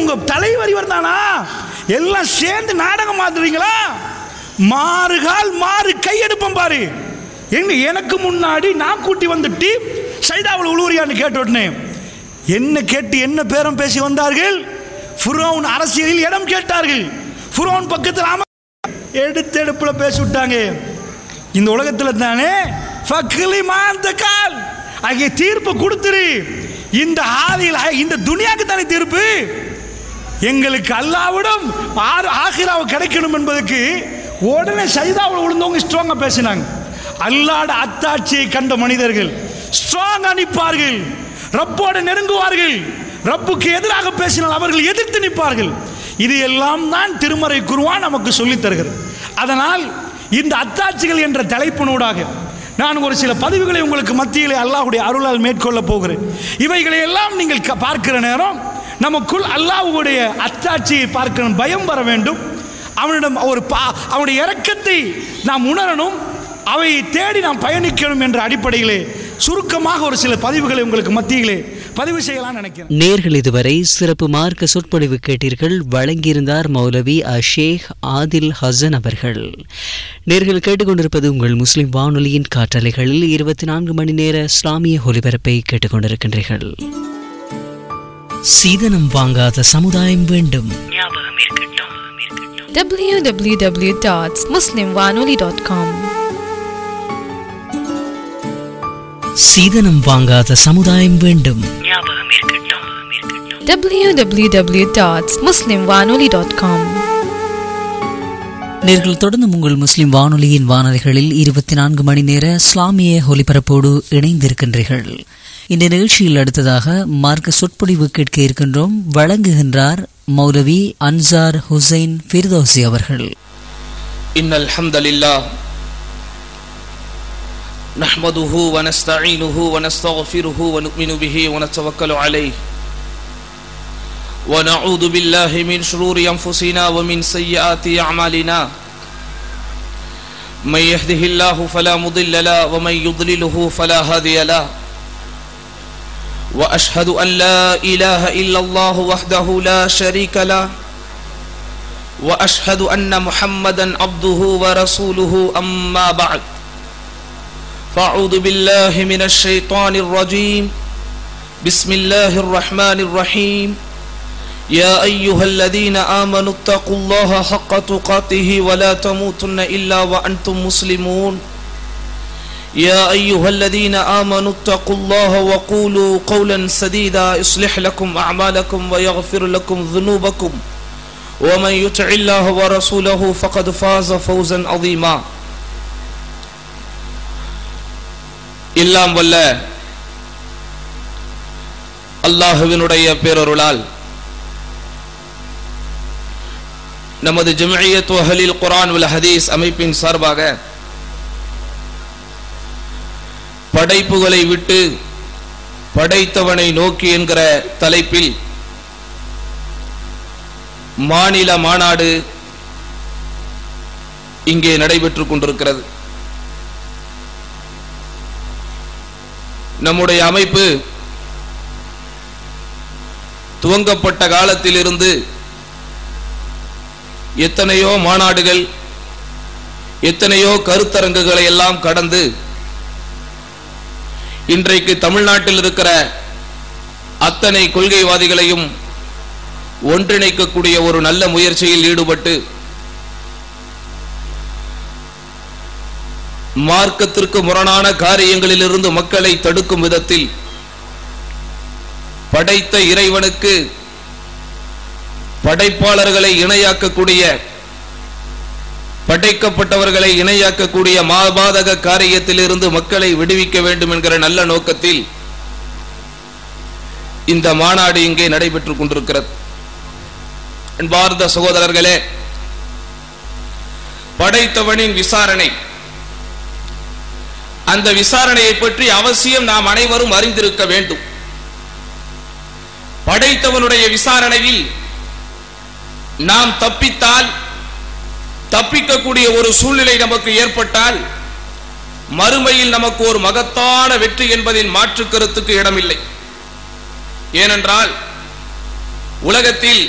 உங்க தலைவர் இவர் தானா எல்லாம் சேர்ந்து நாடகம் மாத்துறீங்களா மாறுகால் மாறு கையெடுப்போம் பாரு எங்க எனக்கு முன்னாடி நான் கூட்டி வந்துட்டு சைதாவில் உழுவுறியான்னு கேட்டு உடனே என்ன கேட்டு என்ன பேரம் பேசி வந்தார்கள் ஃபுரோன் அரசியலில் இடம் கேட்டார்கள் ஃபுரோன் பக்கத்தில் அம எடுத்தெடுப்புல பேசி விட்டாங்க இந்த உலகத்தில் தானே ஃபக்லி மாந்த கால் ஆகிய தீர்ப்பு கொடுத்துரு இந்த ஆதியில் இந்த துனியாக்கு தானே தீர்ப்பு எங்களுக்கு அல்லாவிடம் ஆறு ஆகிராவு கிடைக்கணும் என்பதற்கு உடனே சைதாவில் விழுந்தவங்க ஸ்ட்ராங்கா பேசினாங்க அல்லாட அத்தாட்சியை கண்ட மனிதர்கள் ஸ்ட்ராங்கா நிற்பார்கள் ரப்போடு நெருங்குவார்கள் ரப்புக்கு எதிராக பேசினால் அவர்கள் எதிர்த்து நிற்பார்கள் இது எல்லாம் தான் திருமறை குருவான் நமக்கு சொல்லித் தருகிறது அதனால் இந்த அத்தாட்சிகள் என்ற தலைப்பினூடாக நான் ஒரு சில பதிவுகளை உங்களுக்கு மத்தியிலே அல்லாஹ்வுடைய அருளால் மேற்கொள்ள போகிறேன் இவைகளை எல்லாம் நீங்கள் க- பார்க்கிற நேரம் நமக்குள் அல்லாஹ்வுடைய அத்தாட்சியை பார்க்கணும் பயம் வர வேண்டும் அவனிடம் ஒரு பா அவனுடைய இரக்கத்தை நாம் உணரணும் அவை தேடி நாம் பயணிக்கணும் என்ற அடிப்படையிலே சுருக்கமாக ஒரு சில பதிவுகளை உங்களுக்கு மத்தியிலே பதிவு செய்யலாம் நினைக்கிறேன் நேர்கள் இதுவரை சிறப்பு மார்க்க சொற்பொழிவு கேட்டீர்கள் வழங்கியிருந்தார் மௌலவி அஷேக் ஆதில் ஹசன் அவர்கள் நேர்கள் கேட்டுக்கொண்டிருப்பது உங்கள் முஸ்லிம் வானொலியின் காற்றலைகளில் இருபத்தி நான்கு மணி நேர இஸ்லாமிய ஒலிபரப்பை கேட்டுக்கொண்டிருக்கின்றீர்கள் சீதனம் வாங்காத சமுதாயம் வேண்டும் www.muslimwanoli.com சீதனம் வாங்காத சமுதாயம் வேண்டும் www.muslimwanoli.com நேர்கள் தொடர்ந்து உங்கள் முஸ்லிம் வானொலியின் வானொலிகளில் இருபத்தி நான்கு மணி நேர இஸ்லாமிய ஒலிபரப்போடு இணைந்திருக்கின்றீர்கள் இந்த நிகழ்ச்சியில் அடுத்ததாக மார்க்க சொற்பொழிவு கேட்க இருக்கின்றோம் வழங்குகின்றார் மௌலவி அன்சார் ஹுசைன் ஃபிர்தோசி அவர்கள் إن الحمد لله نحمده ونستعينه ونستغفره ونؤمن به ونتوكل عليه ونعوذ بالله من شرور أنفسنا ومن سيئات أعمالنا من يهده الله فلا مضل له ومن يضلله فلا هادي له وأشهد أن لا إله إلا الله وحده لا شريك له واشهد ان محمدا عبده ورسوله اما بعد فاعوذ بالله من الشيطان الرجيم بسم الله الرحمن الرحيم يا ايها الذين امنوا اتقوا الله حق تقاته ولا تموتن الا وانتم مسلمون يا ايها الذين امنوا اتقوا الله وقولوا قولا سديدا يصلح لكم اعمالكم ويغفر لكم ذنوبكم ومن يطع الله ورسوله فقد فاز فوزا عظيما எல்லாம் வல்ல அல்லாஹுவினுடைய பேரருளால் நமது ஜமியத் அஹலில் குரான் உல் ஹதீஸ் அமைப்பின் சார்பாக படைப்புகளை விட்டு படைத்தவனை நோக்கி என்கிற தலைப்பில் மாநில மாநாடு இங்கே நடைபெற்றுக் கொண்டிருக்கிறது நம்முடைய அமைப்பு துவங்கப்பட்ட காலத்திலிருந்து எத்தனையோ மாநாடுகள் எத்தனையோ கருத்தரங்குகளை எல்லாம் கடந்து இன்றைக்கு தமிழ்நாட்டில் இருக்கிற அத்தனை கொள்கைவாதிகளையும் ஒன்றிணைக்கக்கூடிய ஒரு நல்ல முயற்சியில் ஈடுபட்டு மார்க்கத்திற்கு முரணான காரியங்களிலிருந்து மக்களை தடுக்கும் விதத்தில் படைத்த இறைவனுக்கு படைப்பாளர்களை இணையாக்கக்கூடிய படைக்கப்பட்டவர்களை இணையாக்கக்கூடிய மாபாதக காரியத்திலிருந்து மக்களை விடுவிக்க வேண்டும் என்கிற நல்ல நோக்கத்தில் இந்த மாநாடு இங்கே நடைபெற்றுக் கொண்டிருக்கிறது அன்பார்ந்த சகோதரர்களே படைத்தவனின் விசாரணை அந்த விசாரணையை பற்றி அவசியம் நாம் அனைவரும் அறிந்திருக்க வேண்டும் படைத்தவனுடைய விசாரணையில் நாம் தப்பித்தால் தப்பிக்கக்கூடிய ஒரு சூழ்நிலை நமக்கு ஏற்பட்டால் மறுமையில் நமக்கு ஒரு மகத்தான வெற்றி என்பதின் மாற்று கருத்துக்கு இடமில்லை ஏனென்றால் உலகத்தில்